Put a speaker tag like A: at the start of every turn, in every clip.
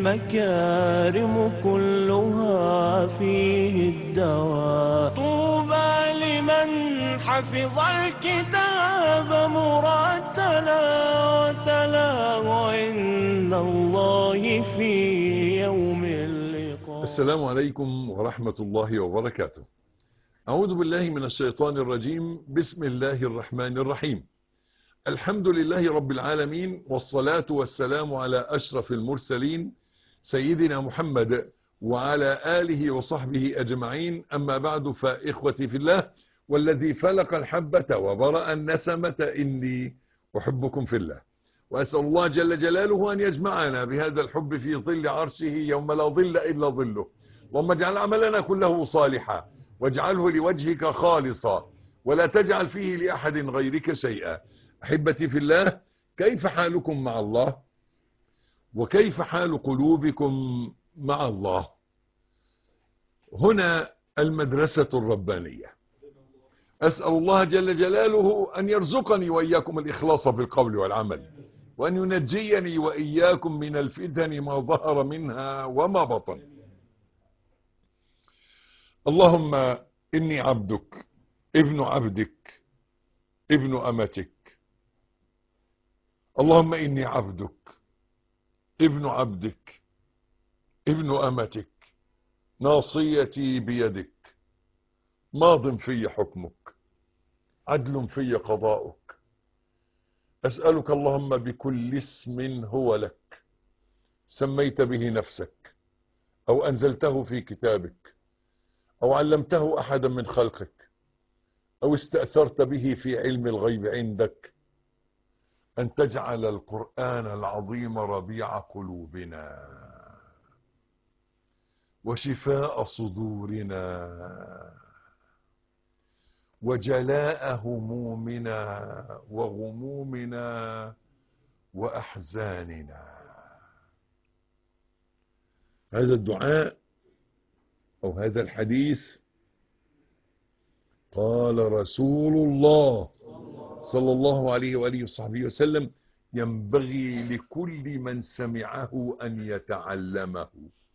A: المكارم كلها فيه الدواء طوبى لمن حفظ الكتاب مرتلا وتلاه عند الله في يوم اللقاء
B: السلام عليكم ورحمة الله وبركاته أعوذ بالله من الشيطان الرجيم بسم الله الرحمن الرحيم الحمد لله رب العالمين والصلاة والسلام على أشرف المرسلين سيدنا محمد وعلى آله وصحبه أجمعين أما بعد فإخوتي في الله والذي فلق الحبة وبرأ النسمة إني أحبكم في الله وأسأل الله جل جلاله أن يجمعنا بهذا الحب في ظل عرشه يوم لا ظل إلا ظله اللهم اجعل عملنا كله صالحا واجعله لوجهك خالصا ولا تجعل فيه لأحد غيرك شيئا أحبتي في الله كيف حالكم مع الله وكيف حال قلوبكم مع الله هنا المدرسة الربانية أسأل الله جل جلاله أن يرزقني وإياكم الإخلاص في القول والعمل وأن ينجيني وإياكم من الفتن ما ظهر منها وما بطن اللهم إني عبدك ابن عبدك ابن أمتك اللهم إني عبدك ابن عبدك ابن أمتك ناصيتي بيدك ماض في حكمك عدل في قضاؤك أسألك اللهم بكل اسم هو لك سميت به نفسك أو أنزلته في كتابك أو علمته أحدا من خلقك أو استأثرت به في علم الغيب عندك أن تجعل القرآن العظيم ربيع قلوبنا وشفاء صدورنا وجلاء همومنا وغمومنا وأحزاننا هذا الدعاء أو هذا الحديث قال رسول الله صلى الله عليه وآله وصحبه وسلم ينبغي لكل من سمعه أن يتعلمه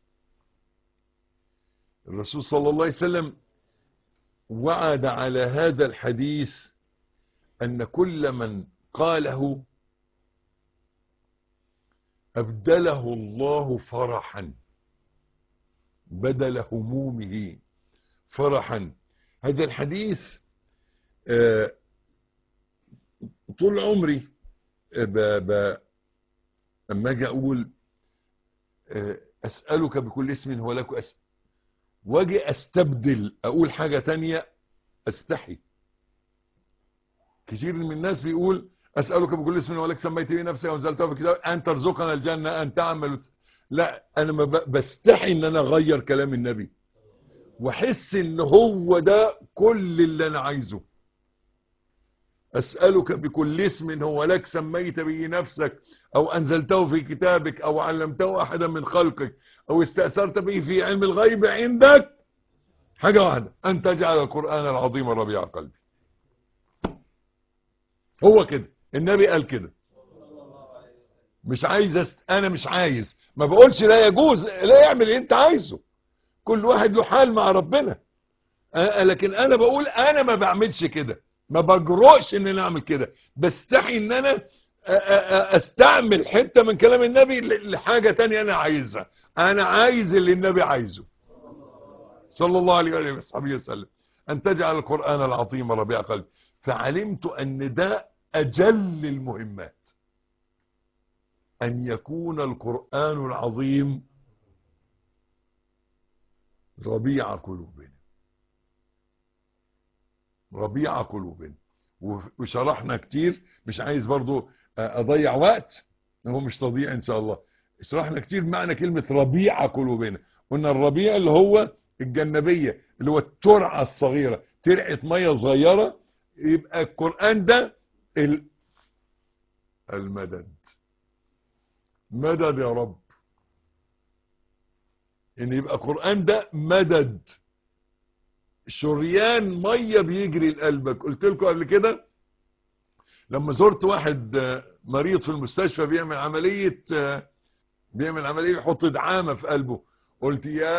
B: الرسول صلى الله عليه وسلم وعد على هذا الحديث أن كل من قاله أبدله الله فرحا بدل همومه فرحا هذا الحديث آه طول عمري ب... ب... اما اجي اقول اسالك بكل اسم هو لك أس... واجي استبدل اقول حاجة تانية استحي كثير من الناس بيقول اسالك بكل اسم هو لك سميت به نفسي وانزلته في كتاب ان ترزقنا الجنة ان تعمل لا انا ما ب... بستحي ان انا اغير كلام النبي واحس ان هو ده كل اللي انا عايزه أسألك بكل اسم هو لك سميت به نفسك أو أنزلته في كتابك أو علمته أحدا من خلقك أو استأثرت به في علم الغيب عندك حاجة واحدة أن تجعل القرآن العظيم ربيع قلبي هو كده النبي قال كده مش عايز است... أنا مش عايز ما بقولش لا يجوز لا يعمل اللي أنت عايزه كل واحد له حال مع ربنا أه لكن أنا بقول أنا ما بعملش كده ما بجرؤش ان انا اعمل كده بستحي ان انا استعمل حتة من كلام النبي لحاجة تانية انا عايزها انا عايز اللي النبي عايزه صلى الله عليه وآله وصحبه وسلم ان تجعل القرآن العظيم ربيع قلبي فعلمت ان ده اجل المهمات ان يكون القرآن العظيم ربيع قلوبنا ربيع قلوبنا وشرحنا كتير مش عايز برضو اضيع وقت هو مش تضيع ان شاء الله شرحنا كتير معنى كلمة ربيع قلوبنا قلنا الربيع اللي هو الجنبية اللي هو الترعة الصغيرة ترعة مية صغيرة يبقى القرآن ده المدد مدد يا رب ان يبقى القرآن ده مدد شريان مية بيجري لقلبك قلت لكم قبل كده لما زرت واحد مريض في المستشفى بيعمل عملية بيعمل عملية يحط دعامة في قلبه قلت يا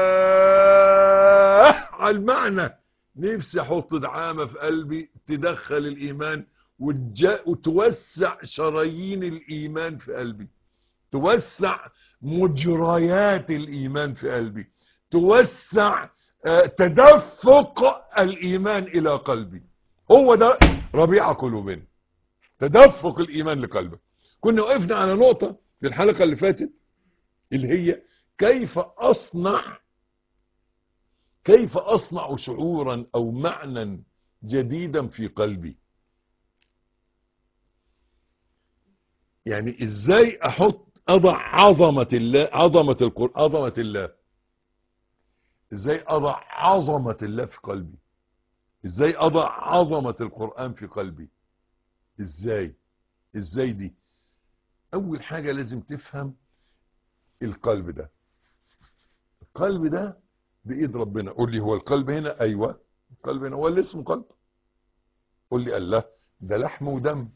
B: على المعنى نفسي احط دعامة في قلبي تدخل الايمان وتوسع شرايين الايمان في قلبي توسع مجريات الايمان في قلبي توسع تدفق الايمان الى قلبي هو ده ربيع قلوبنا تدفق الايمان لقلبك كنا وقفنا على نقطة في الحلقة اللي فاتت اللي هي كيف اصنع كيف اصنع شعورا او معنى جديدا في قلبي يعني ازاي احط اضع عظمة الله عظمة القرآن عظمة الله ازاي اضع عظمة الله في قلبي ازاي اضع عظمة القرآن في قلبي ازاي ازاي دي اول حاجة لازم تفهم القلب ده القلب ده بايد ربنا قول لي هو القلب هنا ايوه القلب هنا هو اللي اسمه قلب قول لي الله ده لحم ودم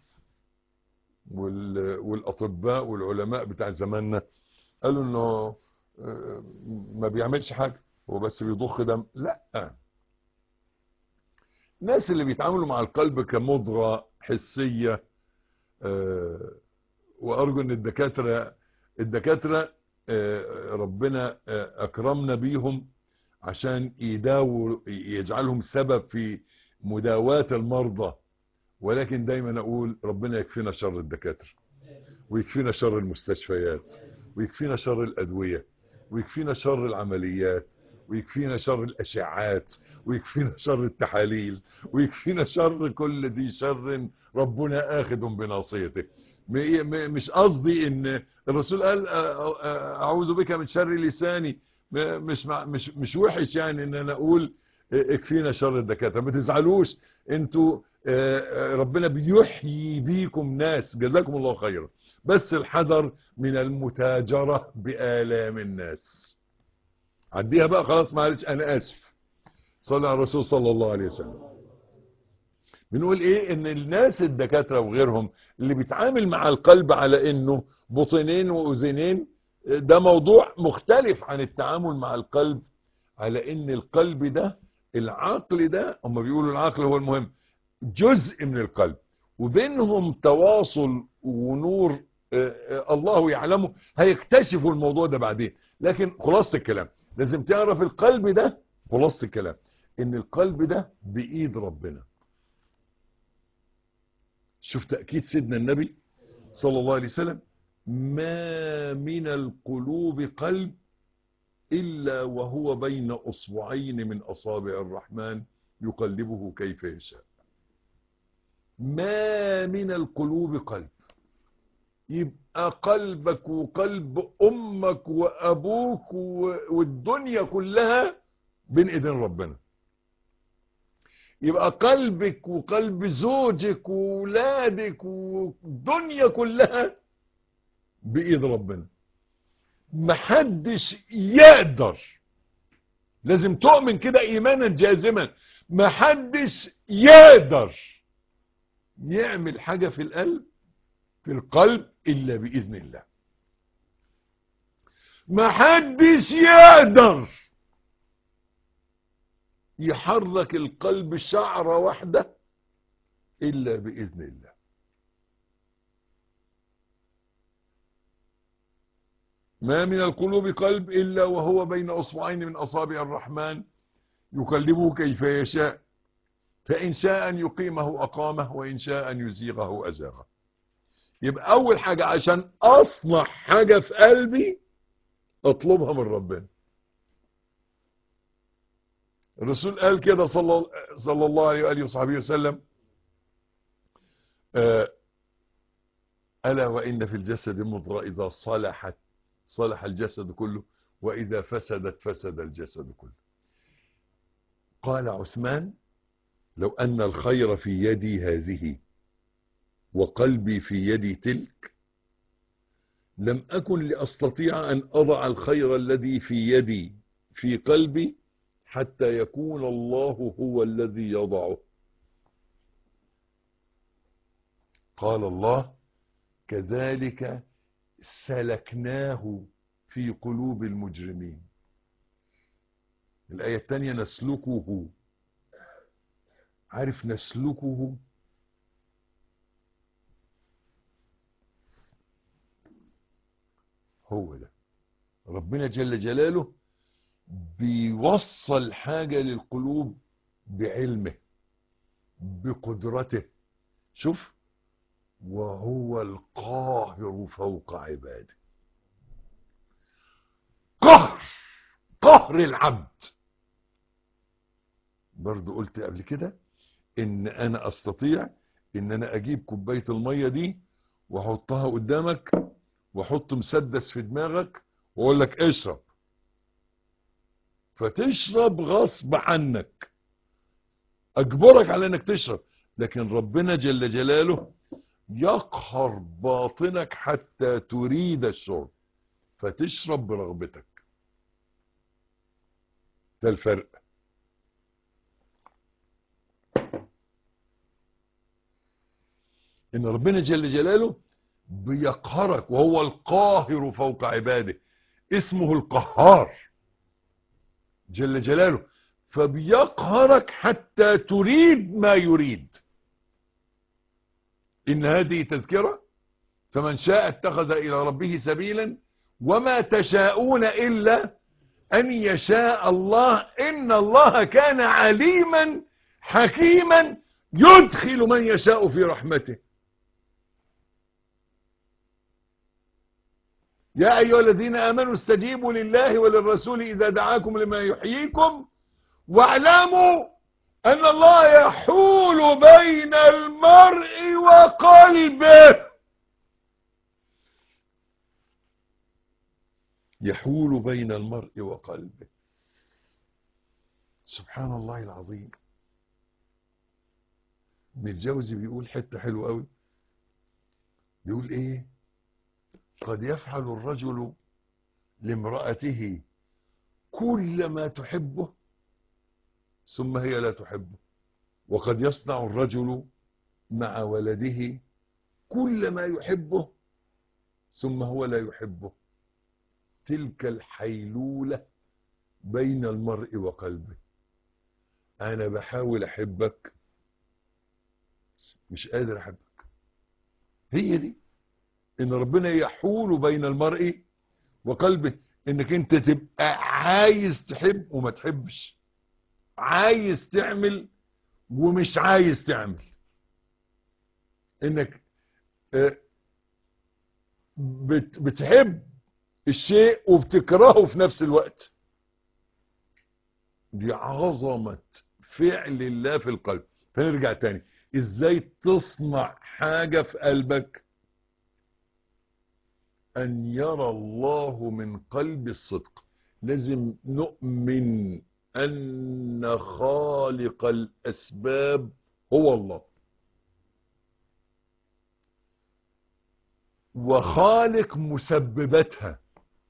B: والاطباء والعلماء بتاع زماننا قالوا انه ما بيعملش حاجة هو بس بيضخ دم لا الناس اللي بيتعاملوا مع القلب كمضغة حسية وارجو ان الدكاترة الدكاترة ربنا اكرمنا بيهم عشان يداووا يجعلهم سبب في مداواة المرضى ولكن دايما اقول ربنا يكفينا شر الدكاترة ويكفينا شر المستشفيات ويكفينا شر الادوية ويكفينا شر العمليات ويكفينا شر الاشعاعات ويكفينا شر التحاليل ويكفينا شر كل ذي شر ربنا اخذ بناصيته مش قصدي ان الرسول قال اعوذ بك من شر لساني مش مش مش وحش يعني ان انا اقول اكفينا شر الدكاتره ما تزعلوش انتوا ربنا بيحيي بيكم ناس جزاكم الله خيرا بس الحذر من المتاجرة بآلام الناس عديها بقى خلاص معلش انا اسف صلى على الرسول صلى الله عليه وسلم بنقول ايه ان الناس الدكاترة وغيرهم اللي بيتعامل مع القلب على انه بطنين واذنين ده موضوع مختلف عن التعامل مع القلب على ان القلب ده العقل ده هم بيقولوا العقل هو المهم جزء من القلب وبينهم تواصل ونور الله يعلمه هيكتشفوا الموضوع ده بعدين لكن خلاصة الكلام لازم تعرف القلب ده خلاصة الكلام ان القلب ده بايد ربنا شوف تأكيد سيدنا النبي صلى الله عليه وسلم ما من القلوب قلب إلا وهو بين أصبعين من أصابع الرحمن يقلبه كيف يشاء ما من القلوب قلب يبقى قلبك وقلب أمك وأبوك والدنيا كلها بين إيدين ربنا يبقى قلبك وقلب زوجك وولادك والدنيا كلها بإيد ربنا محدش يقدر لازم تؤمن كده ايمانا جازما محدش يقدر يعمل حاجة في القلب في القلب الا باذن الله محدش يقدر يحرك القلب شعرة واحدة الا باذن الله ما من القلوب قلب إلا وهو بين أصبعين من أصابع الرحمن يقلبه كيف يشاء فإن شاء أن يقيمه أقامه وإن شاء أن يزيغه أزاغه يبقى أول حاجة عشان أصنع حاجة في قلبي أطلبها من ربنا الرسول قال كده صلى, صلى الله عليه وآله وصحبه وسلم آه ألا وإن في الجسد مضغة إذا صلحت صلح الجسد كله وإذا فسدت فسد الجسد كله قال عثمان لو أن الخير في يدي هذه وقلبي في يدي تلك لم أكن لأستطيع أن أضع الخير الذي في يدي في قلبي حتى يكون الله هو الذي يضعه قال الله كذلك سلكناه في قلوب المجرمين الآية الثانية نسلكه عارف نسلكه هو ده ربنا جل جلاله بيوصل حاجة للقلوب بعلمه بقدرته شوف وهو القاهر فوق عباده قهر قهر العبد برضو قلت قبل كده ان انا استطيع ان انا اجيب كوباية المية دي واحطها قدامك واحط مسدس في دماغك واقول لك اشرب فتشرب غصب عنك اجبرك على انك تشرب لكن ربنا جل جلاله يقهر باطنك حتى تريد الشرب فتشرب برغبتك ده الفرق ان ربنا جل جلاله بيقهرك وهو القاهر فوق عباده اسمه القهار جل جلاله فبيقهرك حتى تريد ما يريد إن هذه تذكرة فمن شاء اتخذ إلى ربه سبيلا وما تشاءون إلا أن يشاء الله إن الله كان عليما حكيما يدخل من يشاء في رحمته يا أيها الذين آمنوا استجيبوا لله وللرسول إذا دعاكم لما يحييكم واعلموا أن الله يحول بين المرء وقلبه يحول بين المرء وقلبه سبحان الله العظيم ابن الجوزي بيقول حتة حلوة قوي بيقول ايه قد يفعل الرجل لامرأته كل ما تحبه ثم هي لا تحبه وقد يصنع الرجل مع ولده كل ما يحبه ثم هو لا يحبه تلك الحيلولة بين المرء وقلبه أنا بحاول أحبك مش قادر أحبك هي دي إن ربنا يحول بين المرء وقلبه إنك أنت تبقى عايز تحب وما تحبش عايز تعمل ومش عايز تعمل انك بتحب الشيء وبتكرهه في نفس الوقت دي عظمة فعل الله في القلب فنرجع تاني ازاي تصنع حاجة في قلبك ان يرى الله من قلب الصدق لازم نؤمن أن خالق الأسباب هو الله وخالق مسبباتها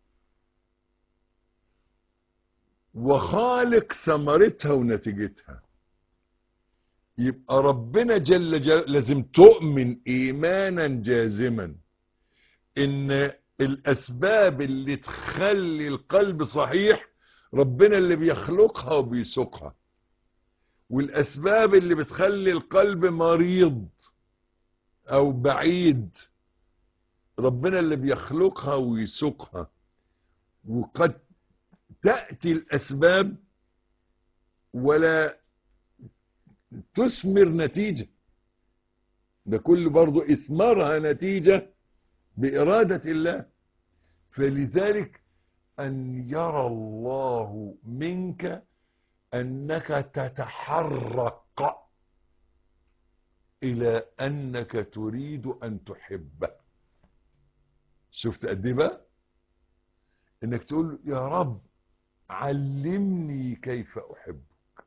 B: وخالق ثمرتها ونتيجتها يبقى ربنا جل جلاله لازم تؤمن إيمانا جازما إن الأسباب اللي تخلي القلب صحيح ربنا اللي بيخلقها وبيسوقها والاسباب اللي بتخلي القلب مريض او بعيد ربنا اللي بيخلقها ويسوقها وقد تأتي الاسباب ولا تثمر نتيجة ده كل برضو اثمارها نتيجة بإرادة الله فلذلك أن يرى الله منك أنك تتحرك إلى أنك تريد أن تحبه شفت قد ايه بقى انك تقول يا رب علمني كيف احبك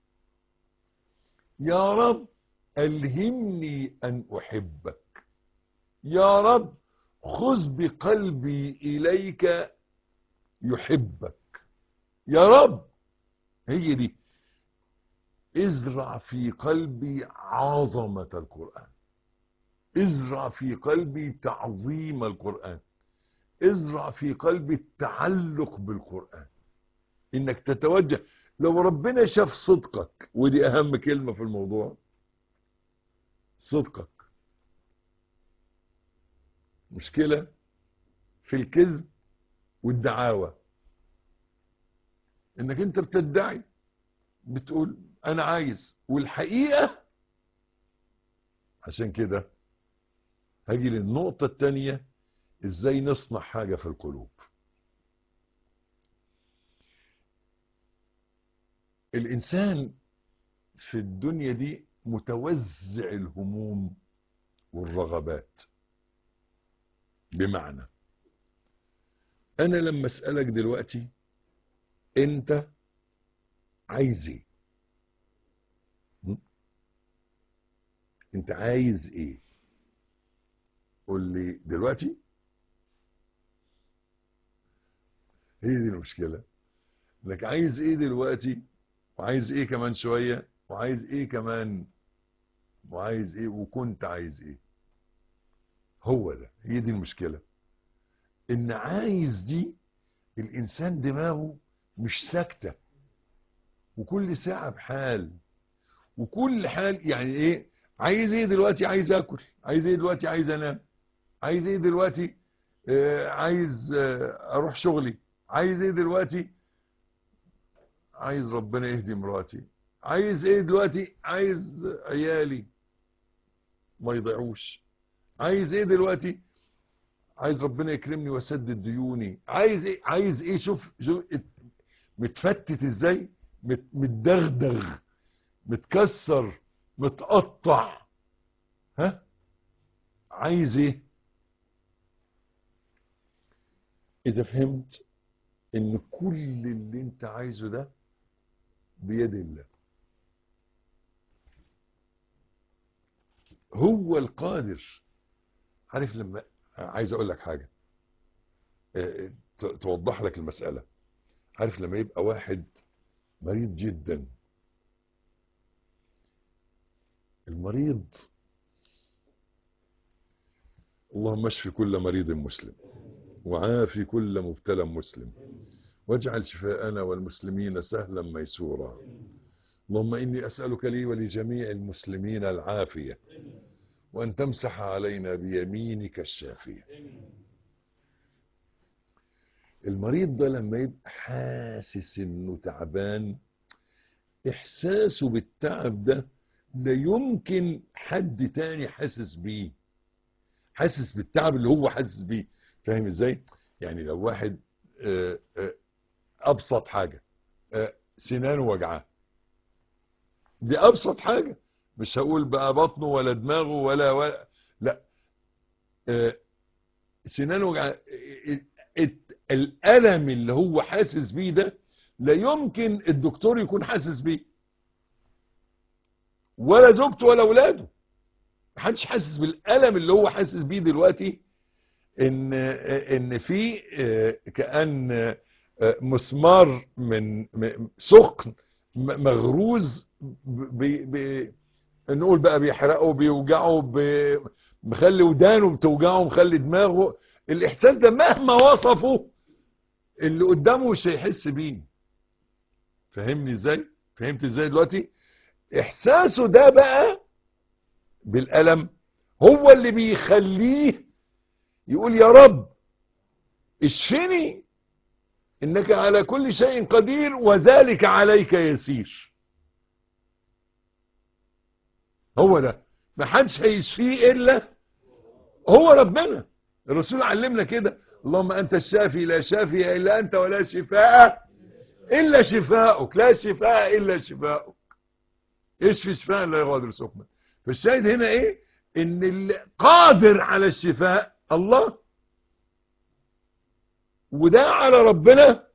B: يا رب الهمني ان احبك يا رب خذ بقلبي اليك يحبك يا رب هي دي ازرع في قلبي عظمة القرآن ازرع في قلبي تعظيم القرآن ازرع في قلبي التعلق بالقرآن انك تتوجه لو ربنا شاف صدقك ودي اهم كلمة في الموضوع صدقك مشكلة في الكذب والدعاوى انك انت بتدعي بتقول انا عايز والحقيقة عشان كده هاجي للنقطة التانية ازاي نصنع حاجة في القلوب الانسان في الدنيا دي متوزع الهموم والرغبات بمعنى انا لما اسألك دلوقتي انت عايز ايه م? انت عايز ايه قول لي دلوقتي هي دي المشكلة انك عايز ايه دلوقتي وعايز ايه كمان شوية وعايز ايه كمان وعايز ايه وكنت عايز ايه هو ده هي دي المشكلة ان عايز دي الانسان دماغه مش ساكتة وكل ساعة بحال وكل حال يعني ايه عايز ايه دلوقتي عايز اكل عايز ايه دلوقتي عايز انام عايز ايه دلوقتي آه عايز آه اروح شغلي عايز ايه دلوقتي عايز ربنا يهدي مراتي عايز ايه دلوقتي عايز عيالي ما يضيعوش عايز ايه دلوقتي عايز ربنا يكرمني واسدد ديوني عايز ايه عايز ايه شوف شوف متفتت ازاي مت متدغدغ متكسر متقطع ها عايز ايه اذا فهمت ان كل اللي انت عايزه ده بيد الله هو القادر عارف لما عايز اقول لك حاجة توضح لك المسألة عارف لما يبقى واحد مريض جدا المريض اللهم اشف كل مريض مسلم وعافي كل مبتلى مسلم واجعل شفاءنا والمسلمين سهلا ميسورا اللهم إني أسألك لي ولجميع المسلمين العافية وأن تمسح علينا بيمينك الشافية المريض ده لما يبقى حاسس انه تعبان احساسه بالتعب ده لا يمكن حد تاني حاسس بيه حاسس بالتعب اللي هو حاسس بيه فاهم ازاي يعني لو واحد آآ آآ ابسط حاجة سنانه وجعاه دي ابسط حاجة مش هقول بقى بطنه ولا دماغه ولا ولا لا سنانه وجعاه الالم اللي هو حاسس بيه ده لا يمكن الدكتور يكون حاسس بيه ولا زوجته ولا اولاده محدش حاسس بالالم اللي هو حاسس بيه دلوقتي ان ان في كان مسمار من سخن مغروز بي بي نقول بقى بيحرقه بيوجعه مخلي ودانه بتوجعه مخلي دماغه الاحساس ده مهما وصفه اللي قدامه مش هيحس بيه فهمني ازاي فهمت ازاي دلوقتي احساسه ده بقى بالالم هو اللي بيخليه يقول يا رب اشفني انك على كل شيء قدير وذلك عليك يسير هو ده ما حدش هيشفيه الا هو ربنا الرسول علمنا كده اللهم انت الشافي لا شافي الا انت ولا شفاء الا شفاءك لا شفاء الا شفاءك اشفي شفاء لا يغادر سقما فالشاهد هنا ايه ان اللي قادر على الشفاء الله وده على ربنا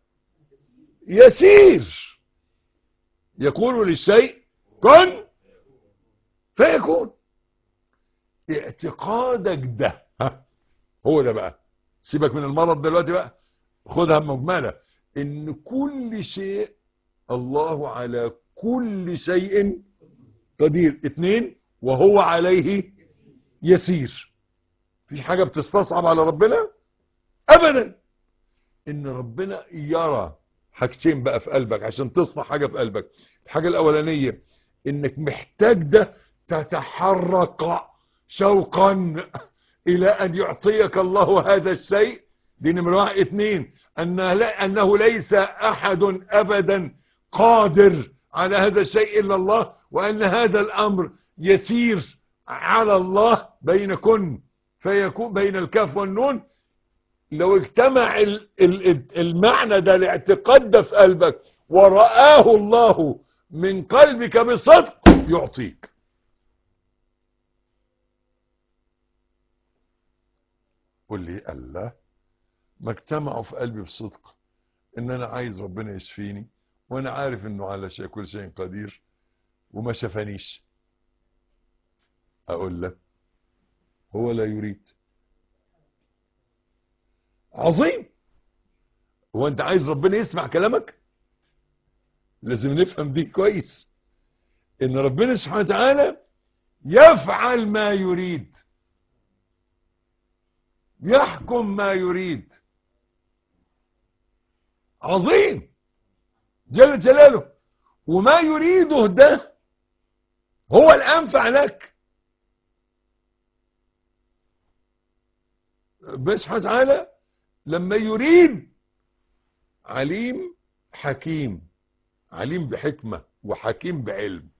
B: يسير يقول للشيء كن فيكون اعتقادك ده ها هو ده بقى سيبك من المرض دلوقتي بقى خدها مجملة ان كل شيء الله على كل شيء قدير اتنين وهو عليه يسير في حاجة بتستصعب على ربنا ابدا ان ربنا يرى حاجتين بقى في قلبك عشان تصنع حاجة في قلبك الحاجة الاولانية انك محتاج ده تتحرك شوقا الى ان يعطيك الله هذا الشيء دي نمرة واحد اتنين أن لا أنه ليس أحد أبدا قادر على هذا الشيء إلا الله وأن هذا الأمر يسير على الله بين كن فيكون بين الكاف والنون لو اجتمع ال- ال- المعنى ده الاعتقاد ده في قلبك ورآه الله من قلبك بصدق يعطيك قل لي الله ما اجتمعوا في قلبي بصدق ان انا عايز ربنا يشفيني وانا عارف انه على شيء كل شيء قدير وما شفانيش اقول لك هو لا يريد عظيم هو انت عايز ربنا يسمع كلامك لازم نفهم دي كويس ان ربنا سبحانه وتعالى يفعل ما يريد يحكم ما يريد عظيم جل جلاله وما يريده ده هو الأنفع لك بس سبحانه وتعالى لما يريد عليم حكيم عليم بحكمة وحكيم بعلم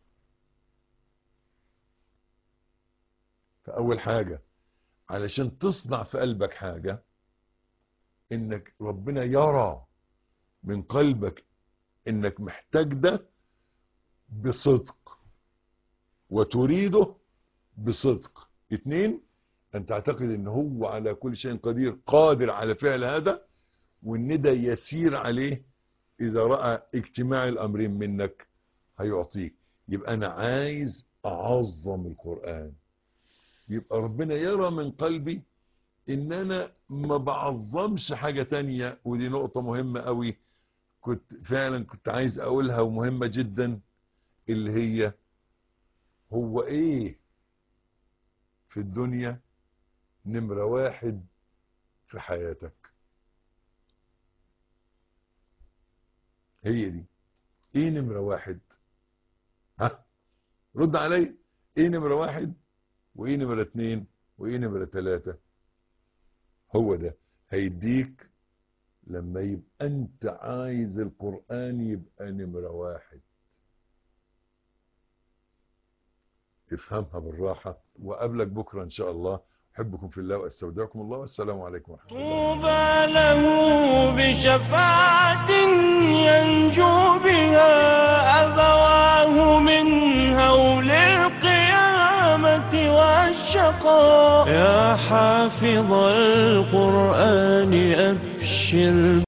B: فأول حاجة علشان تصنع في قلبك حاجة انك ربنا يرى من قلبك انك محتاج ده بصدق وتريده بصدق اتنين ان تعتقد ان هو على كل شيء قدير قادر على فعل هذا وان ده يسير عليه اذا رأى اجتماع الامرين منك هيعطيك يبقى انا عايز اعظم القرآن يبقى ربنا يرى من قلبي ان انا ما بعظمش حاجة تانية ودي نقطة مهمة قوي كنت فعلا كنت عايز اقولها ومهمة جدا اللي هي هو ايه في الدنيا نمرة واحد في حياتك هي دي ايه نمرة واحد ها رد علي ايه نمرة واحد وايه نمرة اتنين وايه نمرة تلاتة هو ده هيديك لما يبقى انت عايز القرآن يبقى نمرة واحد افهمها بالراحة وقابلك بكرة ان شاء الله احبكم في الله واستودعكم الله والسلام عليكم ورحمة الله
A: طوبى له بشفاعة ينجو بها أبواه من هول القيامة والشقاء يا حافظ القرآن أبشر